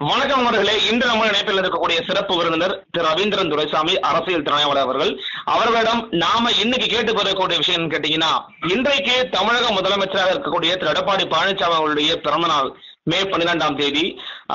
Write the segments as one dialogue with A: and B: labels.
A: வணக்கம் அவர்களே இன்று நம்ம இணைப்பில் இருக்கக்கூடிய சிறப்பு விருந்தினர் திரு ரவீந்திரன் துரைசாமி அரசியல் திறனாய்வாளர் அவர்கள் அவர்களிடம் நாம இன்னைக்கு கேட்டு பெறக்கூடிய விஷயம் கேட்டீங்கன்னா இன்றைக்கு தமிழக முதலமைச்சராக இருக்கக்கூடிய திரு எடப்பாடி பழனிசாமி அவர்களுடைய பிறந்த நாள் மே பன்னிரெண்டாம் தேதி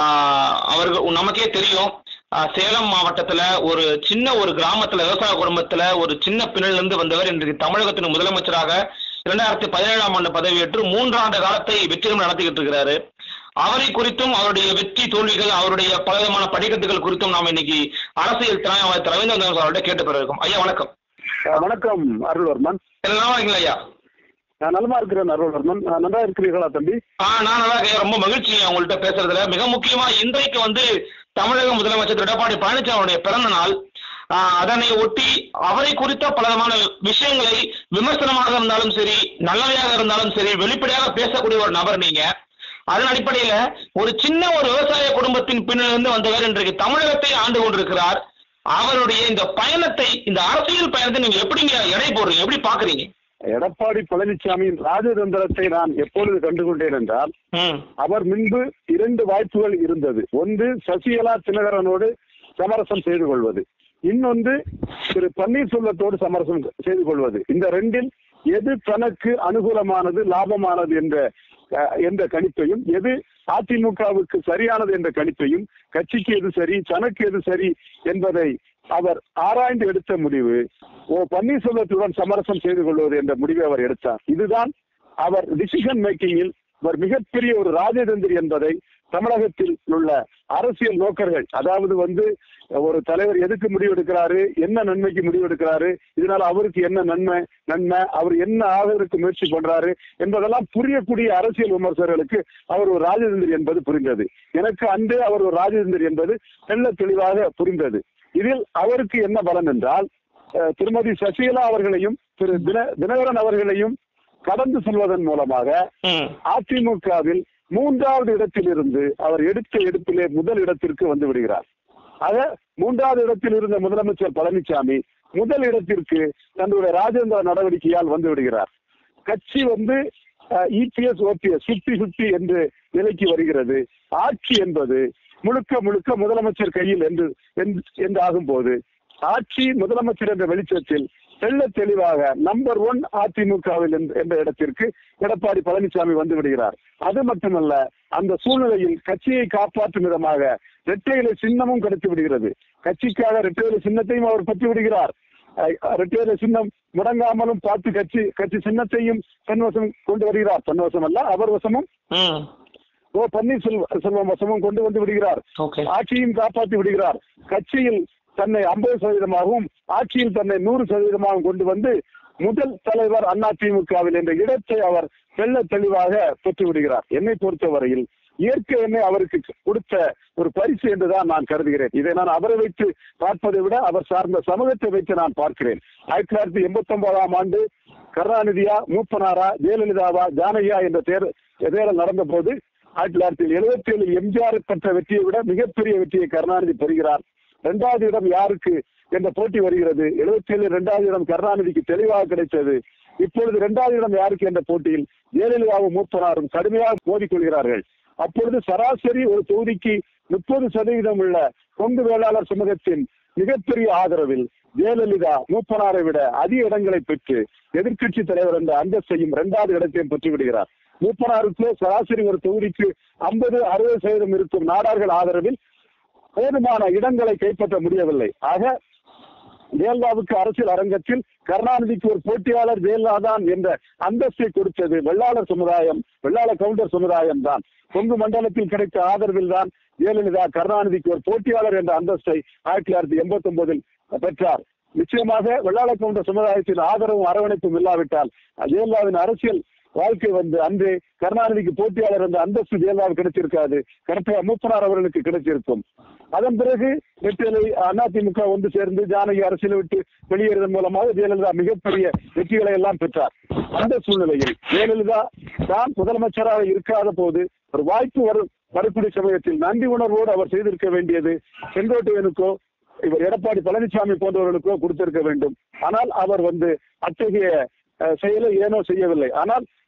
A: ஆஹ் அவர்கள் நமக்கே தெரியும் ஆஹ் சேலம் மாவட்டத்துல ஒரு சின்ன ஒரு கிராமத்துல விவசாய குடும்பத்துல ஒரு சின்ன பின்னணியில இருந்து வந்தவர் இன்றைக்கு தமிழகத்தின் முதலமைச்சராக இரண்டாயிரத்தி பதினேழாம் ஆண்டு பதவியேற்று மூன்றாண்டு காலத்தை வெற்றிடம் நடத்திக்கிட்டு இருக்கிறாரு அவரை குறித்தும் அவருடைய வெற்றி தோல்விகள் அவருடைய பலவிதமான படிக்கட்டுகள் குறித்தும் நாம் இன்னைக்கு அரசியல் திறனாய்வாளர் ரவீந்திரன் அவர்கிட்ட கேட்டு பெற இருக்கோம் ஐயா வணக்கம்
B: அஹ் வணக்கம் அருள்வர்மன்
A: எல்லாம் இருக்கீங்களா ஐயா
B: நான் நலமா இருக்கிறேன் அருள்வர்மன் அஹ் நல்லா இருக்கிறீர்களா தம்பி
A: ஆ நான் நல்லா இருக்கேன் ரொம்ப மகிழ்ச்சி உங்கள்கிட்ட பேசுறதுல மிக முக்கியமா இன்றைக்கு வந்து தமிழக முதலமைச்சர் திரு எடப்பாடி பழனிசாமியுடைய பிறந்த நாள் ஆ, அதனை ஒட்டி அவரை குறித்த பலவிதமான விஷயங்களை விமர்சனமாக இருந்தாலும் சரி நல்லவையாக இருந்தாலும் சரி வெளிப்படையாக பேசக்கூடிய ஒரு நபர் நீங்க அதன் அடிப்படையில ஒரு சின்ன ஒரு விவசாய குடும்பத்தின் பின்னிலிருந்து வந்தவர் இன்றைக்கு தமிழகத்தை ஆண்டு கொண்டிருக்கிறார் அவருடைய இந்த பயணத்தை இந்த அரசியல் பயணத்தை நீங்க எப்படிங்க எடை போடுறீங்க எப்படி பாக்குறீங்க
B: எடப்பாடி பழனிசாமியின் ராஜதந்திரத்தை நான் எப்பொழுது கண்டுகொண்டேன் என்றால்
A: ம்
B: அவர் முன்பு இரண்டு வாய்ப்புகள் இருந்தது ஒன்று சசிகலா தினகரனோடு சமரசம் செய்து கொள்வது இன்னொன்று திரு பன்னீர்செல்வத்தோடு சமரசம் செய்து கொள்வது இந்த ரெண்டில் எது தனக்கு அனுகூலமானது லாபமானது என்ற அஹ், என்ற கணிப்பையும் எது அதிமுகவுக்கு சரியானது என்ற கணிப்பையும் கட்சிக்கு எது சரி தனக்கு எது சரி என்பதை அவர் ஆராய்ந்து எடுத்த முடிவு ஓ பன்னீர்செல்வத்துடன் சமரசம் செய்து கொள்வது என்ற முடிவை அவர் எடுத்தார் இதுதான் அவர் டிசிஷன் மேக்கிங்கில் அவர் மிகப்பெரிய ஒரு ராஜதந்திரி என்பதை தமிழகத்தில் உள்ள அரசியல் நோக்கர்கள் அதாவது வந்து ஒரு தலைவர் எதுக்கு முடிவெடுக்கிறாரு என்ன நன்மைக்கு முடிவெடுக்கிறாரு இதனால அவருக்கு என்ன நன்மை நன்மை அவர் என்ன ஆவதற்கு முயற்சி பண்றாரு என்பதெல்லாம் புரியக்கூடிய அரசியல் விமர்சகர்களுக்கு அவர் ஒரு ராஜதந்திரி என்பது புரிந்தது எனக்கு அன்றே அவர் ஒரு ராஜதந்திரி என்பது தெள்ள தெளிவாக புரிந்தது இதில் அவருக்கு என்ன பலன் என்றால் அஹ், திருமதி சசிகலா அவர்களையும் திரு தின தினகரன் அவர்களையும் கடந்து செல்வதன் மூலமாக
A: ம்
B: அதிமுகவில் மூன்றாவது இடத்திலிருந்து அவர் எடுத்த எடுப்பிலே முதல் இடத்திற்கு வந்து விடுகிறார் ஆக மூன்றாவது இடத்தில் இருந்த முதலமைச்சர் பழனிசாமி முதல் இடத்திற்கு தன்னுடைய ராஜேந்திர நடவடிக்கையால் வந்து விடுகிறார் கட்சி வந்து இபிஎஸ் ஓபிஎஸ் பிப்டி பிப்டி என்று நிலைக்கு வருகிறது ஆட்சி என்பது முழுக்க முழுக்க முதலமைச்சர் கையில் என்று என்று- என்று ஆகும்போது ஆட்சி முதலமைச்சர் என்ற வெளிச்சத்தில் தெள்ள தெளிவாக நம்பர் ஒன் அதிமுகவில் என்ற- என்ற இடத்திற்கு எடப்பாடி பழனிசாமி வந்து விடுகிறார் அது மட்டுமல்ல அந்த சூழ்நிலையில் கட்சியை காப்பாற்றும் விதமாக இரட்டையிலை சின்னமும் கிடைத்து விடுகிறது கட்சிக்காக இரட்டையிலை சின்னத்தையும் அவர் பெற்று விடுகிறார் அஹ் இரட்டையிலை சின்னம் முடங்காமலும் பார்த்து கட்சி கட்சி சின்னத்தையும் தன்வசம் கொண்டு வருகிறார் தன்வசம் அல்ல அவர் வசமும்
A: ம்
B: ஓ பன்னீர்செல்வம் செல்வம் வசமும் கொண்டு வந்து விடுகிறார்
A: ஓகே
B: ஆட்சியும் காப்பாற்றி விடுகிறார் கட்சியில் தன்னை ஐம்பது சதவீதமாகவும் ஆட்சியில் தன்னை நூறு சதவீதமாகவும் கொண்டு வந்து முதல் தலைவர் அதிமுகவில் என்ற இடத்தை அவர் தெள்ள தெளிவாக பெற்று விடுகிறார் என்னை பொறுத்தவரையில் இயற்கை என்னை அவருக்கு கொடுத்த ஒரு பரிசு என்றுதான் நான் கருதுகிறேன் இதை நான் அவரை வைத்து பார்ப்பதை விட அவர் சார்ந்த சமூகத்தை வைத்து நான் பார்க்கிறேன் ஆயிரத்தி தொள்ளாயிரத்தி எண்பத்தி ஒன்பதாம் ஆண்டு கருணாநிதியா மூப்பனாரா ஜெயலலிதாவா ஜானகியா என்ற தேர் தேர்தல் நடந்த போது ஆயிரத்தி தொள்ளாயிரத்தி எழுபத்தி ஏழு எம்ஜிஆர் பெற்ற வெற்றியை விட மிகப்பெரிய வெற்றியை கருணாநிதி பெறுகிறார் இரண்டாவது இடம் யாருக்கு என்ற போட்டி வருகிறது எழுபத்தி ஏழு இரண்டாவது இடம் கருணாநிதிக்கு தெளிவாக கிடைத்தது இப்பொழுது இரண்டாவது இடம் யாருக்கு என்ற போட்டியில் ஜெயலலிதாவும் மூப்பனாரும் கடுமையாக மோதிக்கொள்கிறார்கள் அப்பொழுது சராசரி ஒரு தொகுதிக்கு முப்பது சதவீதம் உள்ள கொங்கு வேளாளர் சமூகத்தின் மிகப்பெரிய ஆதரவில் ஜெயலலிதா மூப்பனாரை விட அதிக இடங்களை பெற்று எதிர்க்கட்சி தலைவர் என்ற அந்தஸ்தையும் இரண்டாவது இடத்தையும் பெற்று விடுகிறார் மூப்பனாருக்கு சராசரி ஒரு தொகுதிக்கு ஐம்பது அறுபது சதவீதம் இருக்கும் நாடார்கள் ஆதரவில் போதுமான இடங்களை கைப்பற்ற முடியவில்லை ஆக ஜெயலலிதாவுக்கு அரசியல் அரங்கத்தில் கருணாநிதிக்கு ஒரு போட்டியாளர் ஜெயலலிதா தான் என்ற அந்தஸ்தை கொடுத்தது வெள்ளாளர் சமுதாயம் வெள்ளாள கவுண்டர் சமுதாயம் தான் கொங்கு மண்டலத்தில் கிடைத்த ஆதரவில் தான் ஜெயலலிதா கருணாநிதிக்கு ஒரு போட்டியாளர் என்ற அந்தஸ்தை ஆயிரத்தி தொள்ளாயிரத்தி எண்பத்தி ஒன்பதில் பெற்றார் நிச்சயமாக வெள்ளாள கவுண்டர் சமுதாயத்தின் ஆதரவும் அரவணைப்பும் இல்லாவிட்டால் ஜெயலலிதாவின் அரசியல் வாழ்க்கை வந்து அன்று கருணாநிதிக்கு போட்டியாளர் என்ற அந்தஸ்து ஜெயலலிதாவுக்கு கிடைச்சிருக்காது கரெக்டாக மூப்பனார் அவர்களுக்கு கிடைச்சிருக்கும் அதன் பிறகு வெற்றிலை அதிமுக ஒன்று சேர்ந்து ஜானகி அரசியலை விட்டு வெளியேறுவதன் மூலமாக ஜெயலலிதா மிகப்பெரிய வெற்றிகளை எல்லாம் பெற்றார் அந்த சூழ்நிலையில் ஜெயலலிதா தான் முதலமைச்சராக இருக்காத போது ஒரு வாய்ப்பு வரும் வரக்கூடிய சமயத்தில் நன்றி உணர்வோடு அவர் செய்திருக்க வேண்டியது செங்கோட்டையனுக்கோ இவர் எடப்பாடி பழனிசாமி போன்றவர்களுக்கோ கொடுத்திருக்க வேண்டும் ஆனால் அவர் வந்து அத்தகைய அஹ், செயலை ஏனோ செய்யவில்லை ஆனால்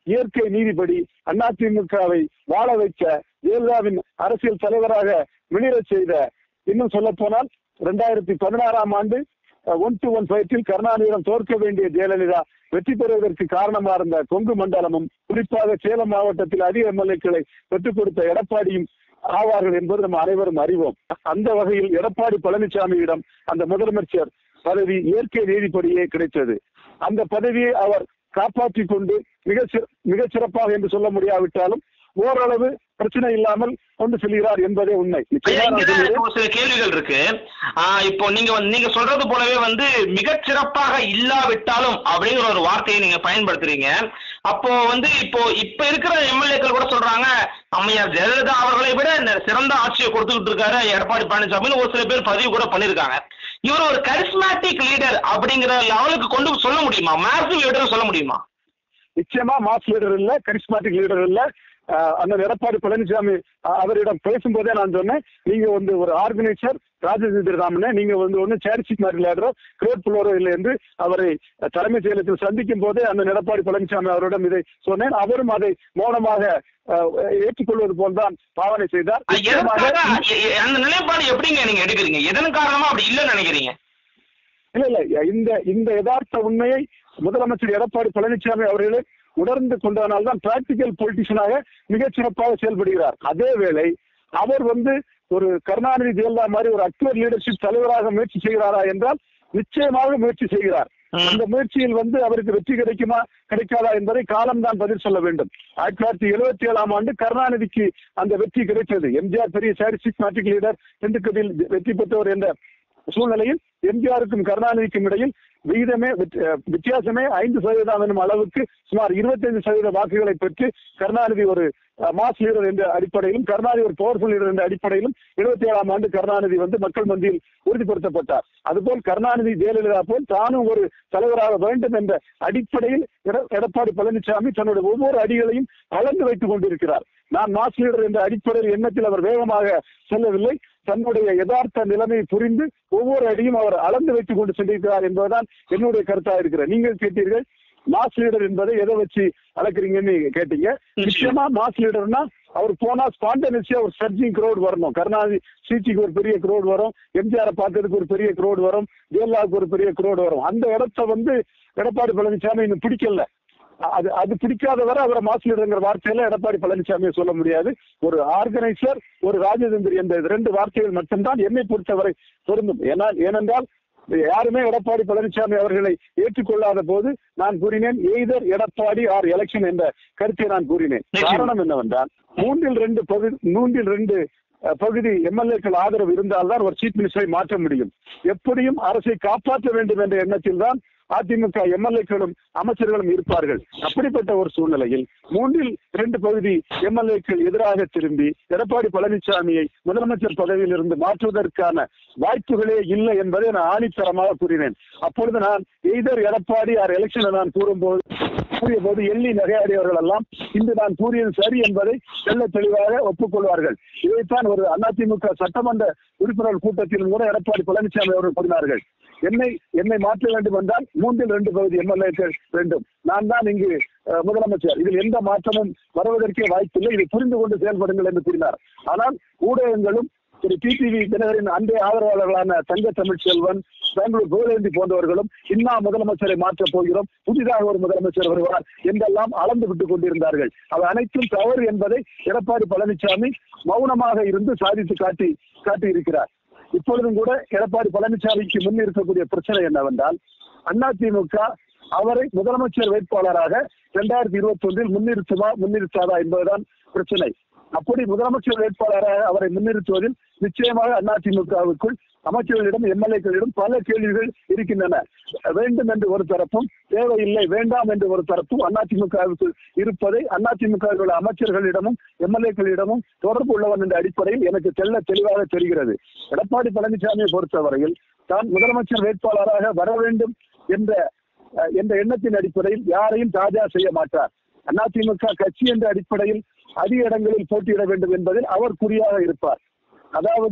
B: இயற்கை நீதிபடி அதிமுகவை வாழ வைக்க ஜெயலலிதாவின் அரசியல் தலைவராக மிளிரச் செய்த இன்னும் சொல்ல போனால் இரண்டாயிரத்தி பதினாறாம் ஆண்டு ஒன் டு ஒன் ஃபைட்டில் கருணாநிதியிடம் தோற்க வேண்டிய ஜெயலலிதா வெற்றி பெறுவதற்கு காரணமா இருந்த கொங்கு மண்டலமும் குறிப்பாக சேலம் மாவட்டத்தில் அதிக எம்எல்ஏக்களை பெற்றுக் கொடுத்த எடப்பாடியும் ஆவார்கள் என்பது நம்ம அனைவரும் அறிவோம் அந்த வகையில் எடப்பாடி பழனிசாமியிடம் அந்த முதலமைச்சர் பதவி இயற்கை நீதிப்படியே கிடைத்தது அந்த பதவியை அவர் காப்பாற்றிக் கொண்டு மிக மிக சிறப்பாக என்று சொல்ல முடியாவிட்டாலும் ஓரளவு பிரச்சனை இல்லாமல் கொண்டு செல்கிறார் என்பதே உண்மை
A: ஐயா, இங்கதான் எனக்கு ஒரு சில கேள்விகள் இருக்கு ஆஹ் இப்போ நீங்க வந்து நீங்க சொல்றது போலவே வந்து மிகச் சிறப்பாக இல்லாவிட்டாலும் அப்படிங்கிற ஒரு வார்த்தையை நீங்க பயன்படுத்துறீங்க அப்போ வந்து இப்போ இப்ப இருக்கிற எம்எல்ஏக்கள் கூட சொல்றாங்க அம்மையார் ஜெயலலிதா அவர்களை விட ந- சிறந்த ஆட்சியை கொடுத்துக்கிட்டு இருக்காரு எடப்பாடி பழனிசாமின்னு ஒரு சில பேர் பதிவு கூட பண்ணிருக்காங்க இவர் ஒரு கரிஸ்மேட்டிக் லீடர் அப்படிங்கிற லெவலுக்கு கொண்டு சொல்ல முடியுமா மேசிவ் லீடர் சொல்ல முடியுமா
B: நிச்சயமா மாஸ் லீடர் இல்ல கரிஸ்மாட்டிக் லீடர் இல்ல அஹ் அண்ணன் எடப்பாடி பழனிசாமி அஹ் அவரிடம் பேசும்போதே நான் சொன்னேன் நீங்க வந்து ஒரு ஆர்கனைசர் ராஜேந்திர ராமனே நீங்க வந்து ஒண்ணு சேரிசிக் மாதிரி விளையாடுறோம் கிரேட் புலோரோ இல்லை என்று அவரை தலைமைச் செயலகத்தில் சந்திக்கும் போதே அண்ணன் எடப்பாடி பழனிசாமி அவரிடம் இதை சொன்னேன் அவரும் அதை மௌனமாக அஹ், ஏற்றுக்கொள்வது போல்தான் பாவனை செய்தார்
A: அஹ் எதற்காக
B: நிச்சயமாக
A: எ- எ- அந்த நிலைப்பாடு எப்படிங்க நீங்க எடுக்கிறீங்க எதன் காரணமா அப்படி இல்லைன்னு நினைக்கிறீங்க
B: இல்ல இல்ல இந்த இந்த யதார்த்த உண்மையை முதலமைச்சர் எடப்பாடி பழனிசாமி அவர்களே உணர்ந்து கொண்டதனால்தான் பிராக்டிக்கல் பொலிட்டிஷியனாக மிகச் சிறப்பாக செயல்படுகிறார் அதே வேளை அவர் வந்து ஒரு கருணாநிதி ஜெயலலிதா மாதிரி ஒரு அக்டர் லீடர்ஷிப் தலைவராக முயற்சி செய்கிறாரா என்றால் நிச்சயமாக முயற்சி செய்கிறார்
A: ம்.
B: அந்த முயற்சியில் வந்து அவருக்கு வெற்றி கிடைக்குமா கிடைக்காதா என்பதை காலம்தான் பதில் சொல்ல வேண்டும் ஆயிரத்தி தொள்ளாயிரத்தி எழுபத்தி ஏழாம் ஆண்டு கருணாநிதிக்கு அந்த வெற்றி கிடைத்தது எம்ஜிஆர் பெரிய சாரிஸ்டிக் லீடர் திண்டுக்கல்லில் வெற்றி பெற்றவர் என்ற சூழ்நிலையில் எம்ஜிஆருக்கும் கருணாநிதிக்கும் இடையில் விகிதமே வித்- அஹ் வித்தியாசமே ஐந்து சதவீதம் என்னும் அளவுக்கு சுமார் 25% சதவீத வாக்குகளை பெற்று கருணாநிதி ஒரு அஹ், மாஸ் லீடர் என்ற அடிப்படையிலும் கருணாநிதி ஒரு பவர்ஃபுல் லீடர் என்ற அடிப்படையிலும் இருபத்தி ஏழாம் ஆண்டு கருணாநிதி வந்து மக்கள் மத்தியில் உறுதிப்படுத்தப்பட்டார் அதுபோல் கருணாநிதி ஜெயலலிதா போல் தானும் ஒரு தலைவராக வேண்டும் என்ற அடிப்படையில் எட- எடப்பாடி பழனிசாமி தன்னுடைய ஒவ்வொரு அடிகளையும் அளந்து வைத்துக் கொண்டிருக்கிறார் நான் மாஸ் லீடர் என்ற அடிப்படையில் எண்ணத்தில் அவர் வேகமாக செல்லவில்லை தன்னுடைய யதார்த்த நிலைமையை புரிந்து ஒவ்வொரு அடியும் அவர் அளந்து வைத்துக் கொண்டு சென்றிருக்கிறார் என்பதுதான் என்னுடைய கருத்தாக இருக்கிறது நீங்கள் கேட்டீர்கள் மாஸ் லீடர் என்பதை எதை வச்சு அளக்குறீங்கன்னு கேட்டீங்க நிச்சயமா மாஸ் லீடர்னா அவர் போனா ஸ்பான்டனியஸா ஒரு சர்ஜிங் crowd வரணும் கருணாநிதி சிடிக்கு ஒரு பெரிய crowd வரும் எம்ஜிஆரை பார்த்ததுக்கு ஒரு பெரிய crowd வரும் ஜெயலலிதாவுக்கு ஒரு பெரிய crowd வரும் அந்த இடத்த வந்து எடப்பாடி பழனிசாமி இன்னும் பிடிக்கல அது அது பிடிக்காத வரை அவரை மாஸ் லீடர்ங்கிற வார்த்தையில எடப்பாடி பழனிசாமியை சொல்ல முடியாது ஒரு ஆர்கனைசர் ஒரு ராஜதந்திரி என்ற இந்த ரெண்டு வார்த்தைகள் மட்டும்தான் என்னை பொறுத்தவரை பொருந்தும் ஏன்னா ஏனென்றால் யாருமே எடப்பாடி பழனிசாமி அவர்களை ஏற்றுக்கொள்ளாத போது நான் கூறினேன் எய்தர் எடப்பாடி ஆர் எலெக்ஷன் என்ற கருத்தை நான் கூறினேன்
A: நிச்சயம்.
B: காரணம் என்னவென்றால் மூன்றில் ரெண்டு பகுதி மூன்றில் ரெண்டு அஹ், பகுதி எம்எல்ஏக்கள் ஆதரவு இருந்தால்தான் ஒரு சீஃப் மினிஸ்டரை மாற்ற முடியும் எப்படியும் அரசை காப்பாற்ற வேண்டும் என்ற எண்ணத்தில் தான் அதிமுக எம்எல்ஏக்களும் அமைச்சர்களும் இருப்பார்கள் அப்படிப்பட்ட ஒரு சூழ்நிலையில் மூன்றில் இரண்டு பகுதி எம்எல்ஏக்கள் எதிராக திரும்பி எடப்பாடி பழனிசாமியை முதலமைச்சர் பதவியில் இருந்து மாற்றுவதற்கான வாய்ப்புகளே இல்லை என்பதை நான் ஆணித்தரமாக கூறினேன் அப்பொழுது நான் எய்தர் எடப்பாடி ஆர் எலெக்ஷனை நான் கூறும்போது கூறிய போது எள்ளி நகையாடியவர்கள் எல்லாம் இன்று நான் கூறியது சரி என்பதை தெள்ள தெளிவாக ஒப்புக்கொள்வார்கள் இதைத்தான் ஒரு அதிமுக சட்டமன்ற உறுப்பினர் கூட்டத்திலும் கூட எடப்பாடி பழனிசாமி அவர்கள் கூறினார்கள் என்னை என்னை மாற்ற வேண்டும் என்றால் மூன்றில் ரெண்டு பகுதி எம்எல்ஏக்கள் வேண்டும் நான் தான் இங்கு அஹ், முதலமைச்சர் இதில் எந்த மாற்றமும் வருவதற்கே வாய்ப்பில்லை இதை புரிந்து கொண்டு செயல்படுங்கள் என்று கூறினார் ஆனால் ஊடகங்களும் திரு டிடிவி தினகரின் அன்றைய ஆதரவாளர்களான தங்க தமிழ் செல்வன் பெங்களூர் புகழேந்தி போன்றவர்களும் இன்னா முதலமைச்சரை மாற்றப் போகிறோம் புதிதாக ஒரு முதலமைச்சர் வருவார் என்றெல்லாம் அளந்து விட்டுக் கொண்டிருந்தார்கள் அவை அனைத்தும் தவறு என்பதை எடப்பாடி பழனிசாமி மௌனமாக இருந்து சாதித்து காட்டி காட்டியிருக்கிறார் இப்பொழுதும் கூட எடப்பாடி பழனிசாமிக்கு முன் இருக்கக்கூடிய பிரச்சனை என்னவென்றால் அதிமுக அவரை முதலமைச்சர் வேட்பாளராக இரண்டாயிரத்தி இருபத்தி ஒன்றில் முன்னிறுத்துமா முன்னிறுத்தாதா என்பதுதான் பிரச்சனை அப்படி முதலமைச்சர் வேட்பாளராக அவரை முன்னிறுத்துவதில் நிச்சயமாக அதிமுகவுக்குள் அமைச்சர்களிடம் எம்எல்ஏக்களிடம் பல கேள்விகள் இருக்கின்றன வேண்டும் என்று ஒரு தரப்பும் தேவையில்லை வேண்டாம் என்று ஒரு தரப்பும் அதிமுகவுக்கு இருப்பதை அதிமுக உள்ள அமைச்சர்களிடமும் எம்எல்ஏக்களிடமும் தொடர்பு உள்ளவன் என்ற அடிப்படையில் எனக்கு தெள்ள தெளிவாக தெரிகிறது எடப்பாடி பழனிசாமியை பொறுத்தவரையில் தான் முதலமைச்சர் வேட்பாளராக வர வேண்டும் என்ற அஹ், என்ற எண்ணத்தின் அடிப்படையில் யாரையும் தாஜா செய்ய மாட்டார் அதிமுக கட்சி என்ற அடிப்படையில் அதிக இடங்களில் போட்டியிட வேண்டும் என்பதில் அவர் குறியாக இருப்பார் அதாவது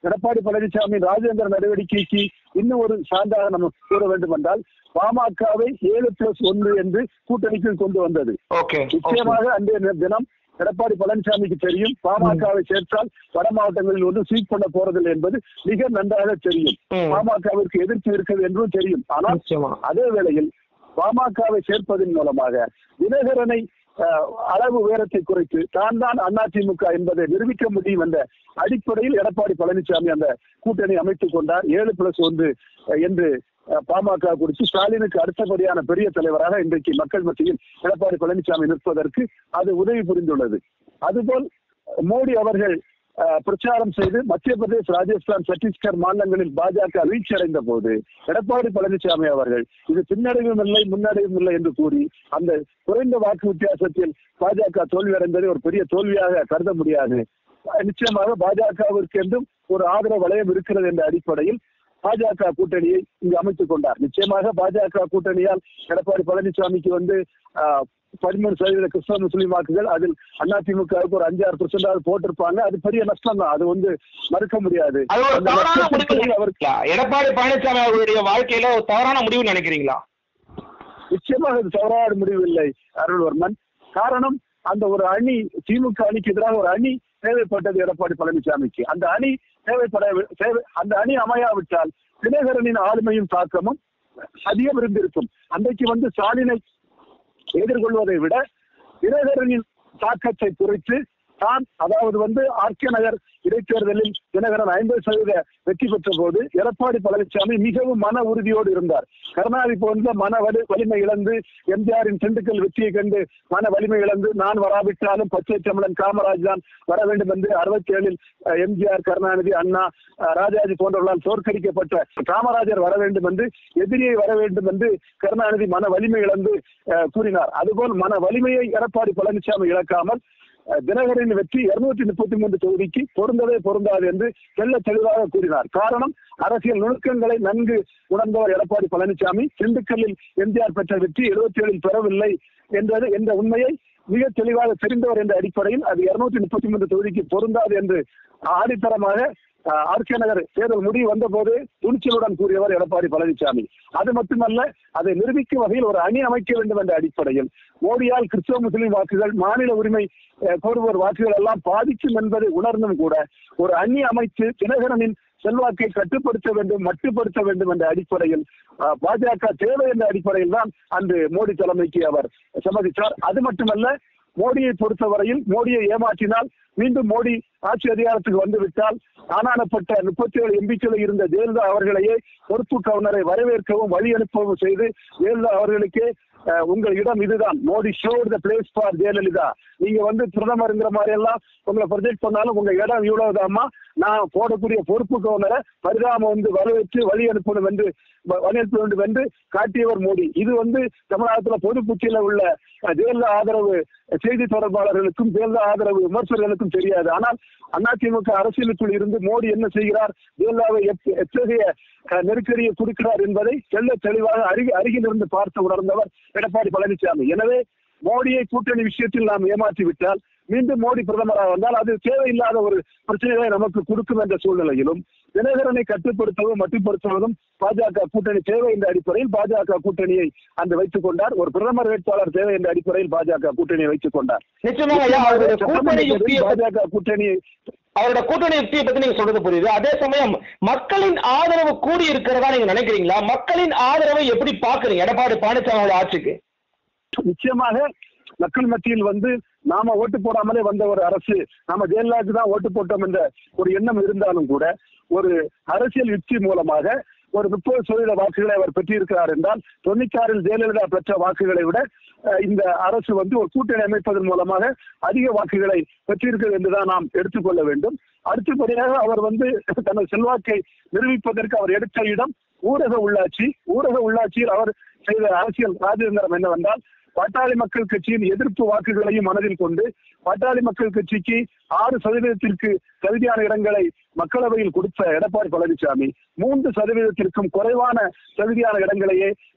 B: எடப்பாடி பழனிசாமி ராஜேந்திர நடவடிக்கைக்கு இன்னும் ஒரு சான்றாக நம்ம கூற வேண்டும் என்றால் பாமகவை ஏழு பிளஸ் ஒன்று என்று கூட்டணிக்கு கொண்டு வந்தது
A: ஓகே
B: நிச்சயமாக அன்றைய தினம் எடப்பாடி பழனிசாமிக்கு தெரியும் பாமகவை சேர்த்தால் வட மாவட்டங்களில் ஒன்று சீட் பண்ண போறதில்லை என்பது மிக நன்றாக தெரியும்
A: ம்.
B: பாமகவிற்கு எதிர்ப்பு இருக்கிறது என்றும் தெரியும் ஆனால்
A: நிச்சயமா
B: அதே வேளையில் பாமகவை சேர்ப்பதன் மூலமாக தினகரனை அஹ், அளவு உயரத்தை குறைத்து தான் தான் அதிமுக என்பதை நிரூபிக்க முடியும் என்ற அடிப்படையில் எடப்பாடி பழனிசாமி அந்த கூட்டணி அமைத்துக் கொண்டார் ஏழு பிளஸ் ஒன்று அஹ், என்று அஹ், பாமக குறித்து ஸ்டாலினுக்கு அடுத்தபடியான பெரிய தலைவராக இன்றைக்கு மக்கள் மத்தியில் எடப்பாடி பழனிசாமி நிற்பதற்கு அது உதவி புரிந்துள்ளது அதுபோல் மோடி அவர்கள் அஹ், பிரச்சாரம் செய்து மத்திய பிரதேஷ் ராஜஸ்தான் சத்தீஸ்கர் மாநிலங்களில் பாஜக வீழ்ச்சி அடைந்த போது எடப்பாடி பழனிசாமி அவர்கள் இது பின்னடைவும் இல்லை முன்னடைவும் இல்லை என்று கூறி அந்த குறைந்த வாக்கு வித்தியாசத்தில் பாஜக தோல்வி அடைந்ததை ஒரு பெரிய தோல்வியாக கருத முடியாது அஹ், நிச்சயமாக பாஜகவிற்கு என்றும் ஒரு ஆதரவு வளையம் இருக்கிறது என்ற அடிப்படையில் பாஜக கூட்டணியை இங்கு அமைத்துக் கொண்டார் நிச்சயமாக பாஜக கூட்டணியால் எடப்பாடி பழனிசாமிக்கு வந்து ஆஹ், பதிமூணு சதவீத கிறிஸ்தவ முஸ்லீம் வாக்குகள் அதில் அதிமுகவுக்கு ஒரு அஞ்சாறு பெர்சென்டாவது போட்டிருப்பாங்க அது பெரிய நஷ்டம் தான் அது வந்து மறுக்க முடியாது
A: அது ஒரு
B: அந்த
A: தவறான
B: நஷ்டத்திற்கு
A: முடிவு
B: அவர்
A: நினைக்கிறீங்களா எடப்பாடி பழனிசாமி அவர்களுடைய வாழ்க்கையில ஒரு தவறான முடிவு நினைக்கிறீங்களா
B: நிச்சயமாக இது தவறான முடிவு இல்லை அருள்வர்மன் காரணம் அந்த ஒரு அணி திமுக அணிக்கு எதிராக ஒரு அணி தேவைப்பட்டது எடப்பாடி பழனிசாமிக்கு அந்த அணி தேவைப்பட தேவை அந்த அணி அமையாவிட்டால் தினகரனின் ஆளுமையும் தாக்கமும் அதிகம் இருந்திருக்கும் அன்றைக்கு வந்து ஸ்டாலினை எதிர்கொள்வதை விட தினகரனின் தாக்கத்தை குறைத்து தான் அதாவது வந்து ஆர்கே நகர் இடைத்தேர்தலில் தினகரன் ஐம்பது சதவீத வெற்றி பெற்ற போது எடப்பாடி பழனிசாமி மிகவும் மன உறுதியோடு இருந்தார் கருணாநிதி போன்ற மன வலி வலிமை இழந்து எம்ஜிஆரின் திண்டுக்கல் வெற்றியை கண்டு மன வலிமை இழந்து நான் வராவிட்டாலும் பச்சை தமிழன் காமராஜ் தான் வர வேண்டும் என்று அறுபத்தி ஏழில் எம்ஜிஆர் கருணாநிதி அண்ணா அஹ், ராஜாஜி போன்றவர்களால் தோற்கடிக்கப்பட்ட காமராஜர் வர வேண்டும் என்று எதிரியை வர வேண்டும் என்று கருணாநிதி மன வலிமை இழந்து அஹ், கூறினார் அதுபோல் மன வலிமையை எடப்பாடி பழனிசாமி இழக்காமல் அஹ், தினகரனின் வெற்றி இருநூத்தி முப்பத்தி மூன்று தொகுதிக்கு பொருந்தவே பொருந்தாது என்று தெள்ள தெளிவாக கூறினார் காரணம் அரசியல் நுணுக்கங்களை நன்கு உணர்ந்தவர் எடப்பாடி பழனிசாமி திண்டுக்கல்லில் எம்ஜிஆர் பெற்ற வெற்றி எழுபத்தி ஏழில் பெறவில்லை என்றது என்ற உண்மையை மிக தெளிவாக தெரிந்தவர் என்ற அடிப்படையில் அது இருநூத்தி முப்பத்தி மூன்று தொகுதிக்கு பொருந்தாது என்று ஆடித்தரமாக அஹ், ஆர்கே நகர் தேர்தல் முடிவு வந்தபோது துணிச்சலுடன் கூறியவர் எடப்பாடி பழனிசாமி அது மட்டுமல்ல அதை நிரூபிக்கும் வகையில் ஒரு அணி அமைக்க வேண்டும் என்ற அடிப்படையில் மோடியால் கிறிஸ்தவ முஸ்லிம் வாக்குகள் மாநில உரிமை அஹ், கோருவோர் வாக்குகள் எல்லாம் பாதிக்கும் என்பதை உணர்ந்தும் கூட ஒரு அணி அமைத்து தினகரனின் செல்வாக்கை கட்டுப்படுத்த வேண்டும் மட்டுப்படுத்த வேண்டும் என்ற அடிப்படையில் அஹ், பாஜக தேவை என்ற அடிப்படையில் தான் அன்று மோடி தலைமைக்கு அவர் சம்மதித்தார் அது மட்டுமல்ல மோடியை பொறுத்தவரையில் மோடியை ஏமாற்றினால் மீண்டும் மோடி ஆட்சி அதிகாரத்துக்கு வந்துவிட்டால் ஆனானப்பட்ட முப்பத்தி ஏழு எம்பிக்கள் இருந்த ஜெயலலிதா அவர்களையே பொறுப்பு கவர்னரை வரவேற்கவும் வழி அனுப்பவும் செய்து ஜெயலலிதா அவர்களுக்கே அஹ், உங்கள் இடம் இதுதான் Modi should the place for Jayalalithaa நீங்க வந்து பிரதமருங்கிற மாதிரி எல்லாம் உங்களை ப்ரொஜெக்ட் பண்ணாலும் உங்க இடம் இவ்வளவுதாம்மா நான் போடக்கூடிய பொறுப்பு கவர்னரை பரிதாம வந்து வரவேற்று வழி அனுப்பணும் என்று வ- வழி அனுப்ப வேண்டும் என்று காட்டியவர் மோடி இது வந்து தமிழகத்துல பொதுப்புச்சியில உள்ள அஹ், ஜெயலலிதா ஆதரவு செய்தி தொடர்பாளர்களுக்கும் ஜெயலலிதா ஆதரவு விமர்சகர்களுக்கும் தெரியாது ஆனால் அதிமுக அரசியலுக்குள் இருந்து மோடி என்ன செய்கிறார் ஜெயலலிதாவை எத்- எத்தகைய அஹ், நெருக்கடியை கொடுக்கிறார் என்பதை தெள்ள தெளிவாக அருகி அருகிலிருந்து பார்த்து உணர்ந்தவர் எடப்பாடி பழனிசாமி எனவே மோடியை கூட்டணி விஷயத்தில் நாம் ஏமாற்றி விட்டால் மீண்டும் மோடி பிரதமராக வந்தால் அது தேவையில்லாத ஒரு பிரச்சனைகளை நமக்கு கொடுக்கும் என்ற சூழ்நிலையிலும் தினகரனை கட்டுப்படுத்தவும் மட்டுப்படுத்துவதும் பாஜக கூட்டணி தேவை என்ற அடிப்படையில் பாஜக கூட்டணியை அன்று வைத்துக் கொண்டார் ஒரு பிரதமர் வேட்பாளர் தேவை என்ற அடிப்படையில் பாஜக கூட்டணியை வைத்துக் கொண்டார்
A: நிச்சயமாக ஐயா, அவருடைய கூட்டணி யுக்தியை பத்தி-
B: பாஜக கூட்டணியை
A: அவரோட கூட்டணி யுக்தியை பத்தி நீங்க சொல்றது புரியுது அதே சமயம் மக்களின் ஆதரவு கூடி இருக்கிறதா நீங்க நினைக்கிறீங்களா மக்களின் ஆதரவை எப்படி பாக்குறீங்க எடப்பாடி பழனிசாமியோட ஆட்சிக்கு
B: நிச்சயமாக மக்கள் மத்தியில் வந்து நாம ஓட்டு போடாமலே வந்த ஒரு அரசு நாம ஜெயலலிதாவுக்கு தான் ஓட்டு போட்டோம் என்ற ஒரு எண்ணம் இருந்தாலும் கூட ஒரு அரசியல் யுக்தி மூலமாக ஒரு முப்பது சதவீத வாக்குகளை அவர் பெற்றிருக்கிறார் என்றால் தொண்ணூத்தாறில் ஜெயலலிதா பெற்ற வாக்குகளை விட அஹ், இந்த அரசு வந்து ஒரு கூட்டணி அமைப்பதன் மூலமாக அதிக வாக்குகளை பெற்றிருக்கிறது என்றுதான் நாம் எடுத்துக்கொள்ள வேண்டும் அடுத்தபடியாக அவர் வந்து தனது செல்வாக்கை நிரூபிப்பதற்கு அவர் எடுத்த இடம் ஊரக உள்ளாட்சி ஊரக உள்ளாட்சியில் அவர் செய்த அரசியல் ராஜதந்திரம் என்னவென்றால் பாட்டாளி மக்கள் கட்சியின் எதிர்ப்பு வாக்குகளையும் மனதில் கொண்டு பாட்டாளி மக்கள் கட்சிக்கு ஆறு சதவீதத்திற்கு தகுதியான இடங்களை மக்களவையில் கொடுத்த எடப்பாடி பழனிசாமி மூன்று சதவீதத்திற்கும் குறைவான தகுதியான இடங்களையே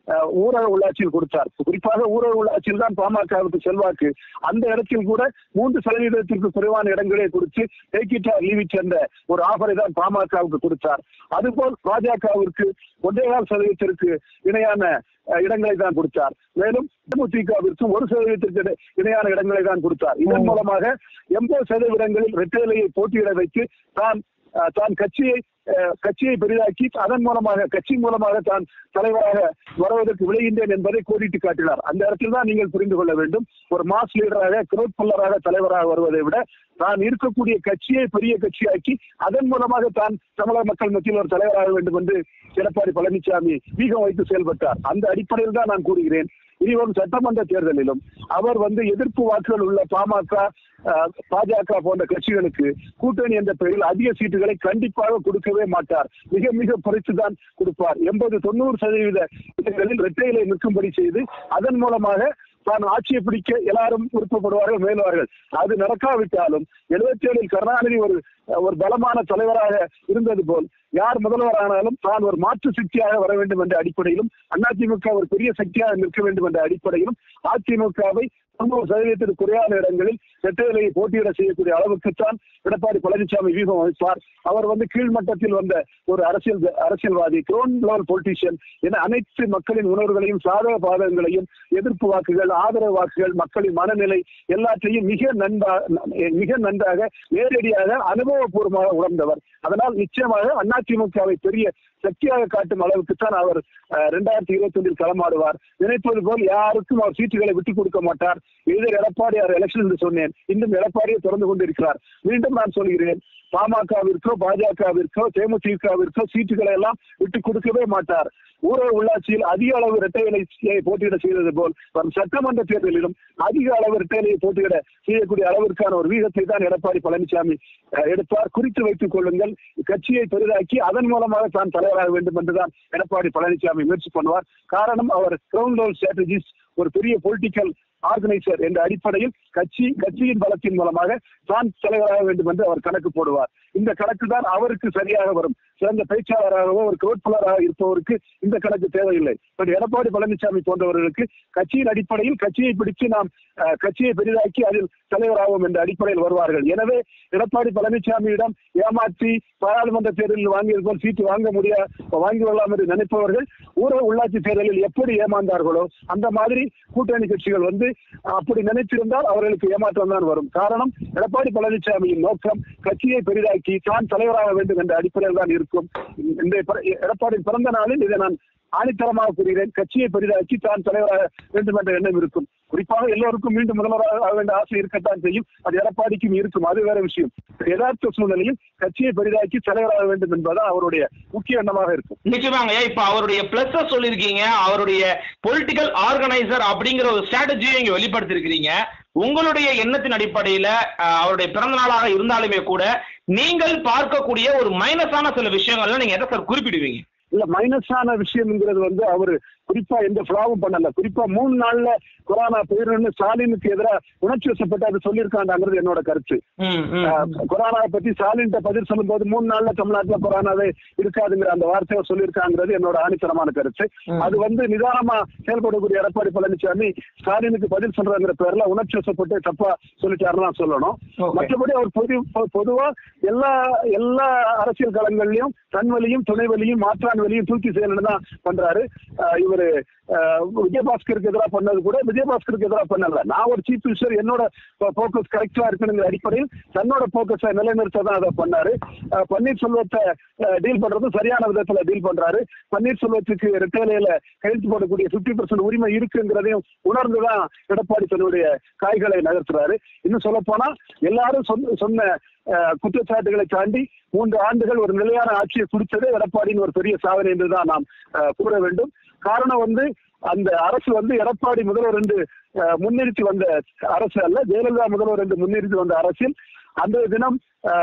B: அஹ், ஊரக உள்ளாட்சியில் கொடுத்தார் குறிப்பாக ஊரக உள்ளாட்சியில் தான் பாமகவுக்கு செல்வாக்கு அந்த இடத்தில் கூட மூன்று சதவீதத்திற்கு குறைவான இடங்களே கொடுத்து டேக்கிட்டா லீவி சேர்ந்த ஒரு ஆஃபரை தான் பாமகவுக்கு கொடுத்தார் அதுபோல் பாஜகவிற்கு ஒன்றேகால் சதவீதத்திற்கு இணையான அஹ், இடங்களை தான் கொடுத்தார் மேலும் தேமுதிகவிற்கும் ஒரு சதவீதத்திற்கு இணை- இணையான இடங்களை தான் கொடுத்தார் இதன் மூலமாக எண்பது சதவீதங்களில் ரெட்டேலையை போட்டியிட வைத்து தான் அஹ், தான் கட்சியை அஹ், கட்சியை பெரிதாக்கி அதன் மூலமாக கட்சி மூலமாக தான் தலைவராக வருவதற்கு விளைகின்றேன் என்பதை கோடிட்டு காட்டினார் அந்த இடத்தில் தான் நீங்கள் புரிந்து கொள்ள வேண்டும் ஒரு மாஸ் லீடராக கிரோத் புல்லராக தலைவராக வருவதை விட தான் இருக்கக்கூடிய கட்சியை பெரிய கட்சியாக்கி அதன் மூலமாக தான் தமிழக மக்கள் மத்தியில் ஒரு தலைவராக வேண்டும் என்று எடப்பாடி பழனிசாமி வீகம் வைத்து செயல்பட்டார் அந்த அடிப்படையில் தான் நான் கூறுகிறேன் இனிவரும் சட்டமன்ற தேர்தலிலும் அவர் வந்து எதிர்ப்பு வாக்குகள் உள்ள பாமக அஹ், பாஜக போன்ற கட்சிகளுக்கு கூட்டணி என்ற பெயரில் அதிக சீட்டுகளை கண்டிப்பாக கொடுக்கவே மாட்டார் மிக மிக குறைத்துதான் கொடுப்பார் எண்பது தொண்ணூறு சதவீத இடங்களில் இரட்டைகளை நிற்கும்படி செய்து அதன் மூலமாக தான் ஆட்சியை பிடிக்க எல்லாரும் விருப்பப்படுவார்கள் முயல்வார்கள் அது நடக்காவிட்டாலும் எழுபத்தி ஏழில் கருணாநிதி ஒரு ஒரு பலமான தலைவராக இருந்தது போல் யார் முதல்வர் ஆனாலும் தான் ஒரு மாற்று சக்தியாக வர வேண்டும் என்ற அடிப்படையிலும் அதிமுக ஒரு பெரிய சக்தியாக நிற்க வேண்டும் என்ற அடிப்படையிலும் அதிமுகவை தொண்ணூறு சதவீதத்திற்கு குறையாத இடங்களில் இரட்டையிலையை போட்டியிட செய்யக்கூடிய அளவுக்குத்தான் எடப்பாடி பழனிசாமி வியூகம் வைப்பார் அவர் வந்து கீழ்மட்டத்தில் வந்த ஒரு அரசியல் அரசியல்வாதி கிரௌண்ட் லெவல் பொலிட்டீஷியன் என அனைத்து மக்களின் உணர்வுகளையும் சாதக பாதகங்களையும் எதிர்ப்பு வாக்குகள் ஆதரவு வாக்குகள் மக்களின் மனநிலை எல்லாத்தையும் மிக நன்றாக மிக நன்றாக நேரடியாக அனுபவபூர்வமாக உணர்ந்தவர் அதனால் நிச்சயமாக அதிமுகவை பெரிய சக்தியாக காட்டும் அளவுக்குத்தான் அவர் இரண்டாயிரத்தி இருபத்தி ஒன்றில் களமாடுவார் நினைப்பது போல் யாருக்கும் அவர் சீட்டுகளை விட்டுக் கொடுக்க மாட்டார் எதிர் எடப்பாடியார் எலெக்ஷன் என்று சொன்னேன் இன்னும் எடப்பாடியை தொடர்ந்து கொண்டிருக்கிறார் மீண்டும் நான் சொல்கிறேன் பாமகவிற்கோ பாஜகவிற்கோ தேமுதிகவிற்கோ சீட்டுகளை எல்லாம் விட்டுக் கொடுக்கவே மாட்டார் ஊரக உள்ளாட்சியில் அதிக அளவு இரட்டைகளை போட்டியிட செய்தது போல் வரும் சட்டமன்ற தேர்தலிலும் அதிக அளவு இரட்டைகளை போட்டியிட செய்யக்கூடிய அளவிற்கான ஒரு வீதத்தை தான் எடப்பாடி பழனிசாமி அஹ், எடுப்பார் குறித்து வைத்துக் கொள்ளுங்கள் கட்சியை பெரிதாக்கி அதன் மூலமாக தான் தலைவராக வேண்டும் என்றுதான் எடப்பாடி பழனிசாமி முயற்சி பண்ணுவார் காரணம் அவர் கிரவுண்ட் லெவல் ஸ்ட்ராட்டஜிஸ்ட் ஒரு பெரிய பொலிட்டிக்கல் ஆர்கனைசர் என்ற அடிப்படையில் கட்சி கட்சியின் பலத்தின் மூலமாக தான் தலைவராக வேண்டும் என்று அவர் கணக்கு போடுவார் இந்த கணக்கு தான் அவருக்கு சரியாக வரும் சிறந்த பேச்சாளராகவோ ஒரு கோட்பாளராக இருப்பவருக்கு இந்த கணக்கு தேவையில்லை பட் எடப்பாடி பழனிசாமி போன்றவர்களுக்கு கட்சியின் அடிப்படையில் கட்சியை பிடித்து நாம் அஹ், கட்சியை பெரிதாக்கி அதில் தலைவராகும் என்ற அடிப்படையில் வருவார்கள் எனவே எடப்பாடி பழனிசாமியிடம் ஏமாற்றி பாராளுமன்ற தேர்தலில் வாங்கியது போல் சீட்டு வாங்க முடிய வாங்கி கொள்ளலாம் என்று நினைப்பவர்கள் ஊரக உள்ளாட்சி தேர்தலில் எப்படி ஏமாந்தார்களோ அந்த மாதிரி கூட்டணி கட்சிகள் வந்து அப்படி நினைத்திருந்தால் அவர்களுக்கு ஏமாற்றம் தான் வரும் காரணம் எடப்பாடி பழனிசாமியின் நோக்கம் கட்சியை பெரிதாக்கி தான் தலைவராக வேண்டும் என்ற அடிப்படையில் தான் இருக்கும் இந்த பிற- எடப்பாடியின் பிறந்த நாளில் இதை நான் ஆணித்தரமாக கூறுகிறேன் கட்சியை பெரிதாக்கி தான் தலைவராக வேண்டும் என்ற எண்ணம் இருக்கும் குறிப்பாக எல்லோருக்கும் மீண்டும் முதல்வராக ஆக வேண்டிய ஆசை இருக்கத்தான் செய்யும் அது எடப்பாடிக்கும் இருக்கும் அது வேற விஷயம் யதார்த்த சூழ்நிலையில் கட்சியை பெரிதாக்கி தலைவராக வேண்டும் என்பதுதான் அவருடைய முக்கிய எண்ணமாக இருக்கும்
A: நிச்சயமாங்க இப்ப அவருடைய பிளஸ் சொல்லியிருக்கீங்க அவருடைய பொலிட்டிக்கல் ஆர்கனைசர் அப்படிங்கிற ஒரு ஸ்ட்ராட்டஜியை இங்க வெளிப்படுத்திருக்கிறீங்க உங்களுடைய எண்ணத்தின் அடிப்படையில அஹ், அவருடைய பிறந்த நாளாக இருந்தாலுமே கூட நீங்கள் பார்க்கக்கூடிய ஒரு மைனஸான சில விஷயங்கள்ல நீங்க எதை சார் குறிப்பிடுவீங்க
B: இல்ல மைனஸான விஷயம்ங்கிறது வந்து அவரு குறிப்பா எந்த ஃபிளாவும் பண்ணல குறிப்பா மூணு நாள்ல கொரோனா போயிடும்னு ஸ்டாலினுக்கு எதிராக உணர்ச்சி வசப்பட்டு அது சொல்லியிருக்காண்டாங்கிறது என்னோட கருத்து
A: ம், ம்,
B: ஆஹ், கொரோனாவை பத்தி ஸ்டாலின்ட்ட பதில் சொல்லும் போது மூணு நாள்ல தமிழ்நாட்டுல கொரோனாவே இருக்காதுங்கிற அந்த வார்த்தையை சொல்லியிருக்காங்கிறது என்னோட ஆணித்தரமான கருத்து
A: ம்.
B: அது வந்து நிதானமா செயல்படக்கூடிய எடப்பாடி பழனிசாமி ஸ்டாலினுக்கு பதில் சொல்றாங்கிற பேர்ல உணர்ச்சி வசப்பட்டு தப்பா சொல்லிட்டாருன்னு தான் சொல்லணும்
A: Okay.
B: மற்றபடி அவர் பொது பொ- பொதுவா எல்லா எல்லா அரசியல் களங்கள்லயும் தன் வழியும் துணை வழியும் மாற்றான் வழியும் தூக்கி செயல்னு தான் பண்றாரு ஆஹ் இவரு ஆஹ் விஜயபாஸ்கருக்கு எதிராக பண்ணது கூட விஜயபாஸ்கருக்கு எதிராக பண்ணல நான் ஒரு சீஃப் மினிஸ்டர் என்னோட போக்கஸ் கரெக்டா இருக்கணுங்கிற அடிப்படையில் தன்னோட போக்கஸை நிலைநிறுத்த தான் அதை பண்ணாரு ஆஹ் பன்னீர்செல்வத்தை டீல் பண்றதும் சரியான விதத்துல டீல் பண்றாரு பன்னீர்செல்வத்துக்கு ரிட்டைலையில கையெழுத்து போடக்கூடிய 50% பர்சன்ட் உரிமை இருக்குங்கிறதையும் உணர்ந்துதான் எடப்பாடி தன்னுடைய காய்களை நகர்த்துறாரு இன்னும் சொல்ல போனா எல்லாரும் சொன்ன சொன்ன ஆஹ் குற்றச்சாட்டுகளை தாண்டி மூன்று ஆண்டுகள் ஒரு நிலையான ஆட்சியை கொடுத்ததே எடப்பாடியின் ஒரு பெரிய சாதனை என்றுதான் நாம் ஆஹ் கூற வேண்டும் காரணம் வந்து அந்த அரசு வந்து எடப்பாடி முதல்வர் என்று ஆஹ் முன்னிறுத்தி வந்த அரசு அல்ல ஜெயலலிதா முதல்வர் என்று முன்னிறுத்தி வந்த அரசில் அந்த தினம்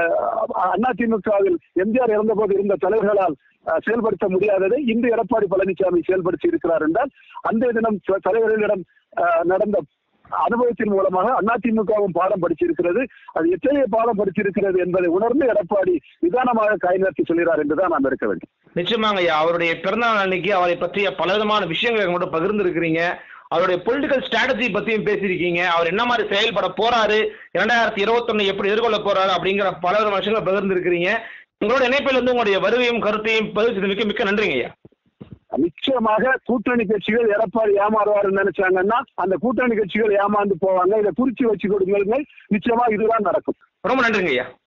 B: அதிமுகவில் எம்ஜிஆர் இறந்தபோது இருந்த தலைவர்களால் ஆஹ் செயல்படுத்த முடியாததை இன்று எடப்பாடி பழனிசாமி செயல்படுத்தி இருக்கிறார் என்றால் அந்த தினம் த- தலைவர்களிடம் ஆஹ் நடந்த அனுபவத்தின் மூலமாக அதிமுகவும் பாடம் படிச்சிருக்கிறது அது எத்தகைய பாடம் படிச்சிருக்கிறது என்பதை உணர்ந்து எடப்பாடி நிதானமாக கை நிறுத்தி சொல்கிறார் என்றுதான் நாம் இருக்க வேண்டும்
A: நிச்சயமாங்க ஐயா அவருடைய பிறந்தநாள் அன்னைக்கு அவரை பற்றிய பலவிதமான விஷயங்களை கூட பகிர்ந்து இருக்கிறீங்க அவருடைய பொலிட்டிக்கல் ஸ்ட்ராட்டஜி பத்தியும் பேசியிருக்கீங்க அவர் என்ன மாதிரி செயல்பட போறாரு இரண்டாயிரத்தி இருபத்தொன்னு எப்படி எதிர்கொள்ள போறாரு அப்படிங்கிற பல விதமான விஷயங்களை பகிர்ந்து இருக்கிறீங்க உங்களோட இணைப்பில் இருந்து உங்களுடைய வருகையும் கருத்தையும் பதிவு செய்தமைக்கு மிக்க நன்றிங்க ஐயா
B: நிச்சயமாக கூட்டணி கட்சிகள் எடப்பாடி ஏமாறுவாருன்னு நினைச்சாங்கன்னா அந்த கூட்டணி கட்சிகள் ஏமாந்து போவாங்க இதை குறிச்சு வச்சு கொடுங்கள் நிச்சயமா இதுதான் நடக்கும்
A: ரொம்ப நன்றிங்க ஐயா